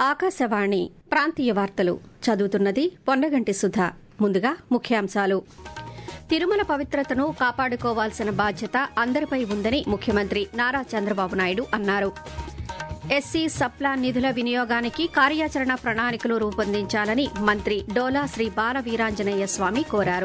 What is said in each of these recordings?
ఆకాశవాణి ప్రాంతీయ వార్తలు చదువుతున్నది పొన్నగంటి సుధా ముందుగా ముఖ్యాంశాలు తిరుమల పవిత్రతను కాపాడుకోవాల్సిన బాధ్యత అందరిపై ఉందని ముఖ్యమంత్రి నారా చంద్రబాబు నాయుడు అన్నారు ఎస్సీ సప్లాన్ నిధుల వినియోగానికి కార్యాచరణ ప్రణాళికలు రూపొందించాలని మంత్రి డోలా శ్రీ బాల వీరాంజనేయ స్వామి కోరారు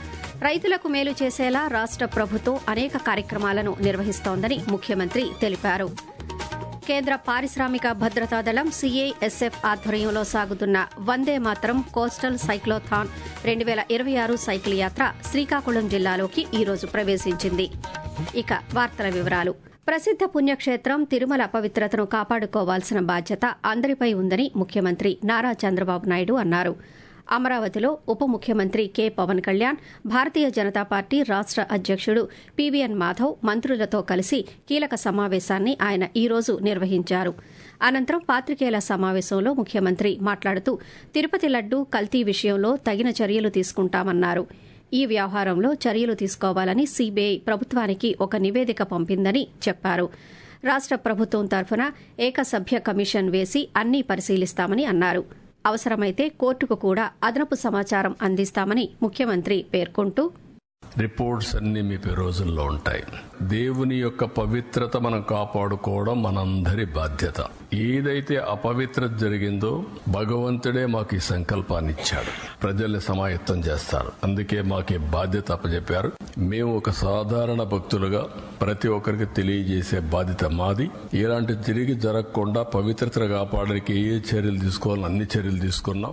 రైతులకు మేలు చేసేలా రాష్ట ప్రభుత్వం అనేక కార్యక్రమాలను నిర్వహిస్తోందని ముఖ్యమంత్రి తెలిపారు కేంద్ర పారిశ్రామిక భద్రతా దళం సీఐఎస్ఎఫ్ ఆధ్వర్యంలో సాగుతున్న వందే మాతరం కోస్టల్ సైక్లోథాన్ రెండు వేల ఇరవై ఆరు సైకిల్ యాత్ర శ్రీకాకుళం జిల్లాలోకి ఈరోజు ప్రవేశించింది ఇక వార్తల వివరాలు ప్రసిద్ద పుణ్యక్షేత్రం తిరుమల పవిత్రతను కాపాడుకోవాల్సిన బాధ్యత అందరిపై ఉందని ముఖ్యమంత్రి నారా చంద్రబాబు నాయుడు అన్నారు అమరావతిలో ఉప ముఖ్యమంత్రి కె పవన్ కళ్యాణ్ భారతీయ జనతా పార్టీ రాష్ట అధ్యకుడు పీవీఎన్ మాధవ్ మంత్రులతో కలిసి కీలక సమావేశాన్ని ఆయన ఈ రోజు నిర్వహించారు అనంతరం పాత్రికేయుల సమావేశంలో ముఖ్యమంత్రి మాట్లాడుతూ తిరుపతి లడ్డూ కల్తీ విషయంలో తగిన చర్యలు తీసుకుంటామన్నారు ఈ వ్యవహారంలో చర్యలు తీసుకోవాలని సీబీఐ ప్రభుత్వానికి ఒక నివేదిక పంపిందని చెప్పారు రాష్ట ప్రభుత్వం తరఫున ఏకసభ్య కమిషన్ వేసి అన్నీ పరిశీలిస్తామని అన్నారు అవసరమైతే కోర్టుకు కూడా అదనపు సమాచారం అందిస్తామని ముఖ్యమంత్రి పేర్కొంటూ రిపోర్ట్స్ అన్ని మీ రోజుల్లో ఉంటాయి దేవుని యొక్క పవిత్రత మనం కాపాడుకోవడం మనందరి బాధ్యత ఏదైతే అపవిత్రత జరిగిందో భగవంతుడే మాకు ఈ సంకల్పాన్ని ఇచ్చాడు ప్రజల్ని సమాయత్తం చేస్తారు అందుకే మాకు ఈ బాధ్యత అప్పచెప్పారు మేము ఒక సాధారణ భక్తులుగా ప్రతి ఒక్కరికి తెలియజేసే బాధ్యత మాది ఇలాంటి తిరిగి జరగకుండా పవిత్రతను కాపాడడానికి ఏ చర్యలు తీసుకోవాలని అన్ని చర్యలు తీసుకున్నాం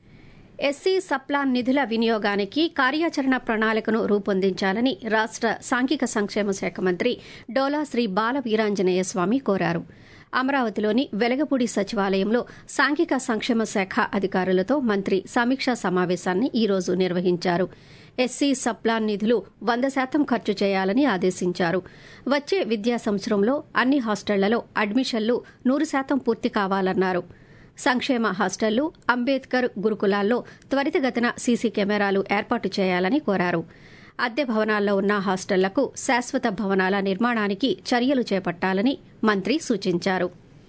ఎస్సీ సప్లాన్ నిధుల వినియోగానికి కార్యాచరణ ప్రణాళికను రూపొందించాలని రాష్ట సాంఘిక సంక్షేమ శాఖ మంత్రి డోలా శ్రీ బాల వీరాంజనేయ స్వామి కోరారు అమరావతిలోని వెలగపూడి సచివాలయంలో సాంఘిక సంక్షేమ శాఖ అధికారులతో మంత్రి సమీక్షా సమావేశాన్ని ఈ రోజు నిర్వహించారు ఎస్సీ సప్లాన్ నిధులు వంద శాతం ఖర్చు చేయాలని ఆదేశించారు వచ్చే విద్యా సంవత్సరంలో అన్ని హాస్టళ్లలో అడ్మిషన్లు నూరు శాతం పూర్తి కావాలన్నారు సంక్షేమ హాస్టళ్లు అంబేద్కర్ గురుకులాల్లో త్వరితగతిన సీసీ కెమెరాలు ఏర్పాటు చేయాలని కోరారు అద్దె భవనాల్లో ఉన్న హాస్టళ్లకు శాశ్వత భవనాల నిర్మాణానికి చర్యలు చేపట్టాలని మంత్రి సూచించారు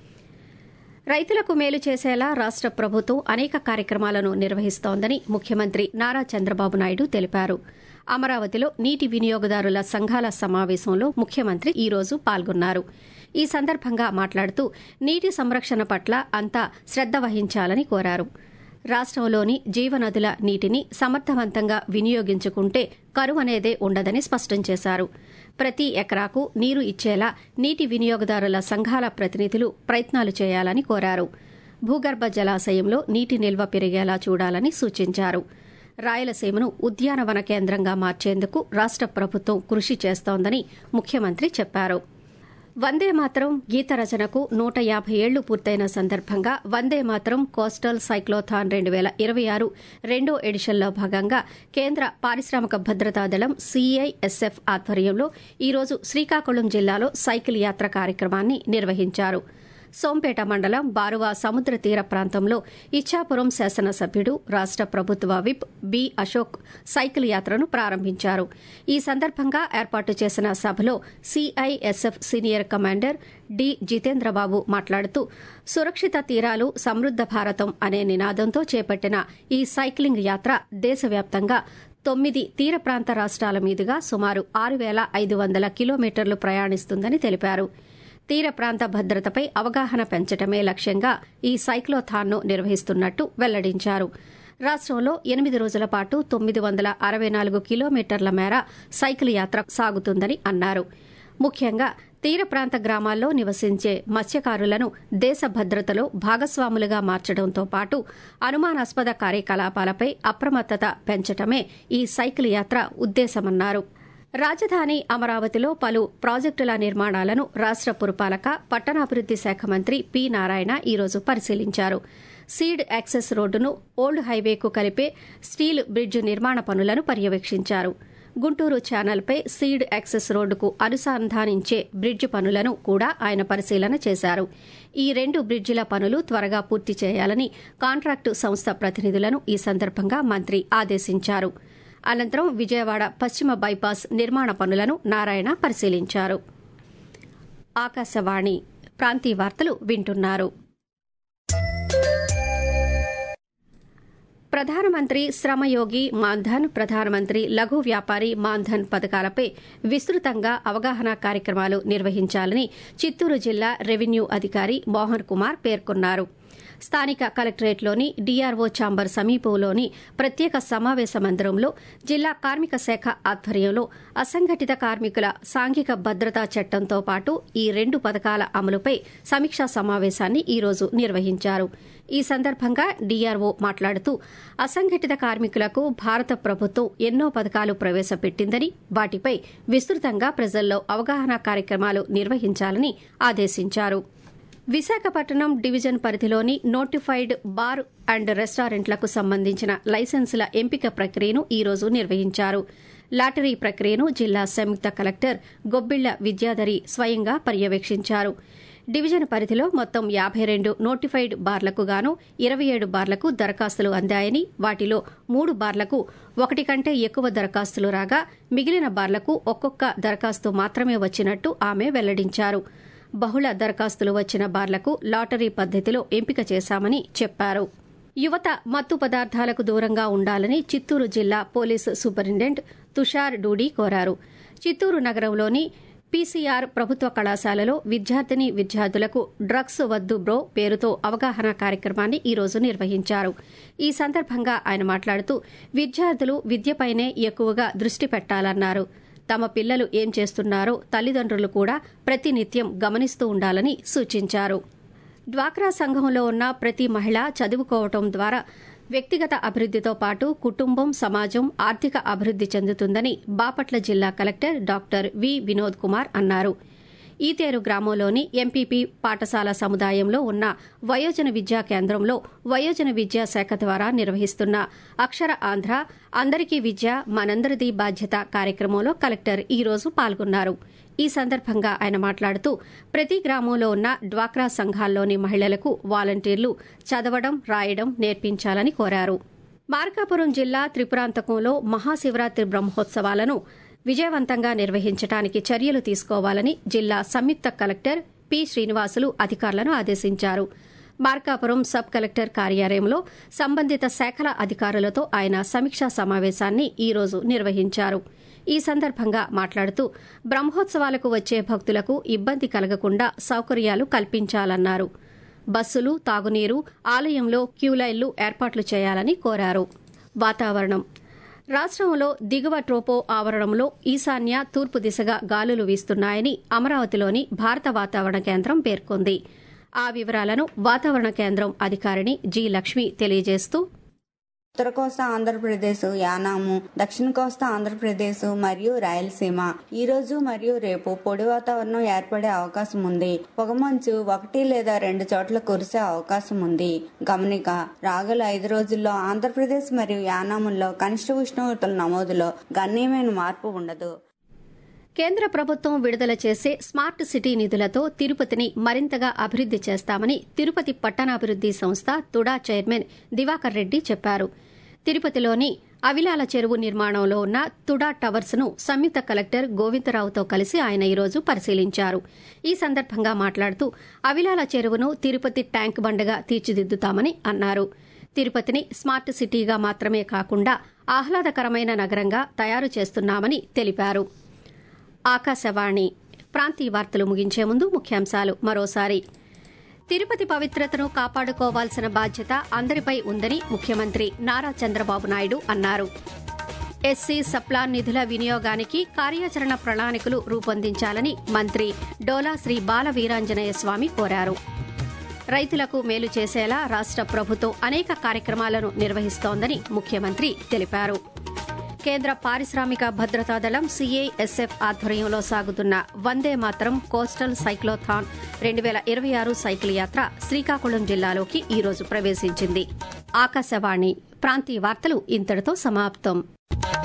రైతులకు మేలు చేసేలా రాష్ట ప్రభుత్వం అనేక కార్యక్రమాలను నిర్వహిస్తోందని ముఖ్యమంత్రి నారా చంద్రబాబు నాయుడు తెలిపారు అమరావతిలో నీటి వినియోగదారుల సంఘాల సమావేశంలో ముఖ్యమంత్రి ఈ రోజు పాల్గొన్నారు ఈ సందర్భంగా మాట్లాడుతూ నీటి సంరక్షణ పట్ల అంతా శ్రద్ద వహించాలని కోరారు రాష్టంలోని జీవనదుల నీటిని సమర్థవంతంగా వినియోగించుకుంటే కరువనేదే ఉండదని స్పష్టం చేశారు ప్రతి ఎకరాకు నీరు ఇచ్చేలా నీటి వినియోగదారుల సంఘాల ప్రతినిధులు ప్రయత్నాలు చేయాలని కోరారు భూగర్భ జలాశయంలో నీటి నిల్వ పెరిగేలా చూడాలని సూచించారు రాయలసీమను ఉద్యానవన కేంద్రంగా మార్చేందుకు రాష్ట ప్రభుత్వం కృషి చేస్తోందని ముఖ్యమంత్రి చెప్పారు వందే మాత్రం గీత రచనకు నూట యాభై ఏళ్లు పూర్తయిన సందర్భంగా వందే మాత్రం కోస్టల్ సైక్లోథాన్ రెండు వేల ఇరవై ఆరు రెండో ఎడిషన్లో భాగంగా కేంద్ర పారిశ్రామిక భద్రతా దళం సీఐఎస్ఎఫ్ ఆధ్వర్యంలో ఈరోజు శ్రీకాకుళం జిల్లాలో సైకిల్ యాత్ర కార్యక్రమాన్ని నిర్వహించారు సోంపేట మండలం బారువా సముద్ర తీర ప్రాంతంలో ఇచ్చాపురం శాసనసభ్యుడు రాష్ట ప్రభుత్వ విప్ బి అశోక్ సైకిల్ యాత్రను ప్రారంభించారు ఈ సందర్భంగా ఏర్పాటు చేసిన సభలో CISF senior commander D Jitendrababu మాట్లాడుతూ సురక్షిత తీరాలు సమృద్ద భారతం అనే నినాదంతో చేపట్టిన ఈ సైక్లింగ్ యాత్ర దేశవ్యాప్తంగా తొమ్మిది తీర ప్రాంత రాష్ట్రాల మీదుగా సుమారు ఆరు వేల ఐదు వందల కిలోమీటర్లు ప్రయాణిస్తుందని తెలిపారు తీర ప్రాంత భద్రతపై అవగాహన పెంచడమే లక్ష్యంగా ఈ సైక్లోథాన్ను నిర్వహిస్తున్నట్టు వెల్లడించారు రాష్టంలో ఎనిమిది రోజుల పాటు తొమ్మిది వందల అరవై నాలుగు కిలోమీటర్ల మేర సైకిల్ యాత్ర సాగుతుందని అన్నారు ముఖ్యంగా తీర ప్రాంత గ్రామాల్లో నివసించే మత్స్యకారులను దేశ భద్రతలో భాగస్వాములుగా మార్చడంతో పాటు అనుమానాస్పద కార్యకలాపాలపై అప్రమత్తత పెంచటమే ఈ సైకిల్ యాత్ర ఉద్దేశమన్నారు రాజధాని అమరావతిలో పలు ప్రాజెక్టుల నిర్మాణాలను రాష్ట పురపాలక పట్టణాభివృద్ది శాఖ మంత్రి పి నారాయణ ఈరోజు పరిశీలించారు సీడ్ యాక్సెస్ రోడ్డును ఓల్డ్ హైవేకు కలిపే స్టీల్ బ్రిడ్జ్ నిర్మాణ పనులను పర్యవేక్షించారు గుంటూరు ఛానల్పై సీడ్ యాక్సెస్ రోడ్డుకు అనుసంధానించే బ్రిడ్జ్ పనులను కూడా ఆయన పరిశీలన చేశారు ఈ రెండు బ్రిడ్జిల పనులు త్వరగా పూర్తి చేయాలని కాంట్రాక్టు సంస్థ ప్రతినిధులను ఈ సందర్భంగా మంత్రి ఆదేశించారు అనంతరం విజయవాడ పశ్చిమ బైపాస్ నిర్మాణ పనులను నారాయణ పరిశీలించారు ఆకాశవాణి ప్రాంతీయ వార్తలు వింటున్నారు ప్రధానమంత్రి శ్రమయోగి మాన్ధన్ ప్రధానమంత్రి లఘు వ్యాపారి మాన్ధన్ పథకాలపై విస్తృతంగా అవగాహన కార్యక్రమాలు నిర్వహించాలని చిత్తూరు జిల్లా రెవెన్యూ అధికారి మోహన్ కుమార్ పేర్కొన్నారు స్థానిక కలెక్టరేట్లోని డీఆర్ఓ ఛాంబర్ సమీపంలోని ప్రత్యేక సమావేశ మందిరంలో జిల్లా కార్మిక శాఖ ఆధ్వర్యంలో అసంఘటిత కార్మికుల సాంఘిక భద్రతా చట్టంతో పాటు ఈ రెండు పథకాల అమలుపై సమీక్షా సమావేశాన్ని ఈ రోజు నిర్వహించారు ఈ సందర్భంగా డీఆర్ఓ మాట్లాడుతూ అసంఘటిత కార్మికులకు భారత ప్రభుత్వం ఎన్నో పథకాలు ప్రవేశపెట్టిందని వాటిపై విస్తృతంగా ప్రజల్లో అవగాహన కార్యక్రమాలు నిర్వహించాలని ఆదేశించారు విశాఖపట్నం డివిజన్ పరిధిలోని నోటిఫైడ్ బార్ అండ్ రెస్టారెంట్లకు సంబంధించిన లైసెన్సుల ఎంపిక ప్రక్రియను ఈ రోజు నిర్వహించారు లాటరీ ప్రక్రియను జిల్లా సంయుక్త కలెక్టర్ గొబ్బిళ్ల విద్యాధరి స్వయంగా పర్యవేక్షించారు డివిజన్ పరిధిలో మొత్తం యాబై రెండు నోటిఫైడ్ బార్లకు గాను ఇరవై ఏడు బార్లకు దరఖాస్తులు అందాయని వాటిలో మూడు బార్లకు ఒకటి కంటే ఎక్కువ దరఖాస్తులు రాగా మిగిలిన బార్లకు ఒక్కొక్క దరఖాస్తు మాత్రమే వచ్చినట్టు ఆమె వెల్లడించారు బహుళ దరఖాస్తులు వచ్చిన బార్లకు లాటరీ పద్దతిలో ఎంపిక చేశామని చెప్పారు యువత మత్తు పదార్థాలకు దూరంగా ఉండాలని చిత్తూరు జిల్లా పోలీసు సూపరింటెండెంట్ తుషార్ డూడీ కోరారు చిత్తూరు నగరంలోని పీసీఆర్ ప్రభుత్వ కళాశాలలో విద్యార్థిని విద్యార్థులకు డ్రగ్స్ వద్దు బ్రో పేరుతో అవగాహన కార్యక్రమాన్ని ఈ రోజు నిర్వహించారు ఈ సందర్భంగా ఆయన మాట్లాడుతూ విద్యార్థులు విద్యపైనే ఎక్కువగా దృష్టి పెట్టాలన్నారు తమ పిల్లలు ఏం చేస్తున్నారో తల్లిదండ్రులు కూడా ప్రతినిత్యం గమనిస్తూ ఉండాలని సూచించారు డ్వాక్రా సంఘంలో ఉన్న ప్రతి మహిళ చదువుకోవటం ద్వారా వ్యక్తిగత అభివృద్దితో పాటు కుటుంబం సమాజం ఆర్థిక అభివృద్ది చెందుతుందని బాపట్ల జిల్లా collector doctor V Vinod Kumar అన్నారు ఈతేరు గ్రామంలోని ఎంపీపీ పాఠశాల సముదాయంలో ఉన్న వయోజన విద్యా కేంద్రంలో వయోజన విద్యా శాఖ ద్వారా నిర్వహిస్తున్న అక్షర ఆంధ్ర అందరికీ విద్య మనందరిది బాధ్యత కార్యక్రమంలో కలెక్టర్ ఈ రోజు పాల్గొన్నారు ఈ సందర్భంగా ఆయన మాట్లాడుతూ ప్రతి గ్రామంలో ఉన్న డ్వాక్రా సంఘాల్లోని మహిళలకు వాలంటీర్లు చదవడం రాయడం నేర్పించాలని కోరారు మార్కాపురం జిల్లా త్రిపురాంతకంలో మహాశివరాత్రి బ్రహ్మోత్సవాలను విజయవంతంగా నిర్వహించడానికి చర్యలు తీసుకోవాలని జిల్లా సంయుక్త కలెక్టర్ పి శ్రీనివాసులు అధికారులను ఆదేశించారు మార్కాపురం సబ్ కలెక్టర్ కార్యాలయంలో సంబంధిత శాఖల అధికారులతో ఆయన సమీక్షా సమావేశాన్ని ఈ రోజు నిర్వహించారు ఈ సందర్భంగా మాట్లాడుతూ బ్రహ్మోత్సవాలకు వచ్చే భక్తులకు ఇబ్బంది కలగకుండా సౌకర్యాలు కల్పించాలన్నారు బస్సులు తాగునీరు ఆలయంలో క్యూలైన్లు ఏర్పాట్లు చేయాలని కోరారు వాతావరణం రాష్ట్రంలో దిగువ ట్రోపో ఆవరణంలో ఈశాన్య తూర్పు దిశగా గాలులు వీస్తున్నాయని అమరావతిలోని భారత వాతావరణ కేంద్రం పేర్కొంది ఆ వివరాలను వాతావరణ కేంద్రం అధికారిని జి లక్ష్మి తెలియజేస్తూ ఉత్తర కోస్తా ఆంధ్రప్రదేశ్ యానాము దక్షిణ కోస్తా ఆంధ్రప్రదేశ్ మరియు రాయలసీమ ఈ రోజు మరియు రేపు పొడి వాతావరణం ఏర్పడే అవకాశం ఉంది పొగమంచు ఒకటి లేదా రెండు చోట్ల కురిసే అవకాశం ఉంది గమనిక రాగల ఐదు రోజుల్లో ఆంధ్రప్రదేశ్ మరియు యానాముల్లో కనిష్ట ఉష్ణోగ్రతల నమోదులో గణనీయమైన మార్పు ఉండదు కేంద్ర ప్రభుత్వం విడుదల చేసే స్మార్ట్ సిటీ నిధులతో తిరుపతిని మరింతగా అభివృద్ది చేస్తామని తిరుపతి పట్టణాభివృద్ది సంస్థ తుడా చైర్మన్ దివాకర్ రెడ్డి చెప్పారు తిరుపతిలోని అవిలాల చెరువు నిర్మాణంలో ఉన్న తుడా టవర్స్ ను సంయుక్త కలెక్టర్ గోవిందరావుతో కలిసి ఆయన ఈరోజు పరిశీలించారు ఈ సందర్భంగా మాట్లాడుతూ అవిలాల చెరువును తిరుపతి ట్యాంక్ బండగా తీర్చిదిద్దుతామని అన్నారు తిరుపతిని స్మార్ట్ సిటీగా మాత్రమే కాకుండా ఆహ్లాదకరమైన నగరంగా తయారు చేస్తున్నామని తెలిపారు ఆకాశవాణి ప్రాంతీయ వార్తలు ముగించే ముందు ముఖ్యాంశాలు మరోసారి తిరుపతి పవిత్రతను కాపాడుకోవాల్సిన బాధ్యత అందరిపై ఉందని ముఖ్యమంత్రి నారా చంద్రబాబు నాయుడు అన్నారు ఎస్సీ సప్లాన్ నిధుల వినియోగానికి కార్యాచరణ ప్రణాళికలు రూపొందించాలని మంత్రి డోలా శ్రీ బాల వీరాంజనేయ స్వామి కోరారు రైతులకు మేలు చేసేలా రాష్ట ప్రభుత్వం అనేక కార్యక్రమాలను నిర్వహిస్తోందని ముఖ్యమంత్రి తెలిపారు కేంద్ర పారిశ్రామిక భద్రతా దళం సీఐఎస్ఎఫ్ ఆధ్వర్యంలో సాగుతున్న వందే మాత్రం కోస్టల్ సైక్లోథాన్ రెండు వేల ఇరవై ఆరు సైకిల్ యాత్ర శ్రీకాకుళం జిల్లాలోకి ఈరోజు ప్రవేశించింది ఆకాశవాణి ప్రాంతీయ వార్తలు ఇంతటితో సమాప్తం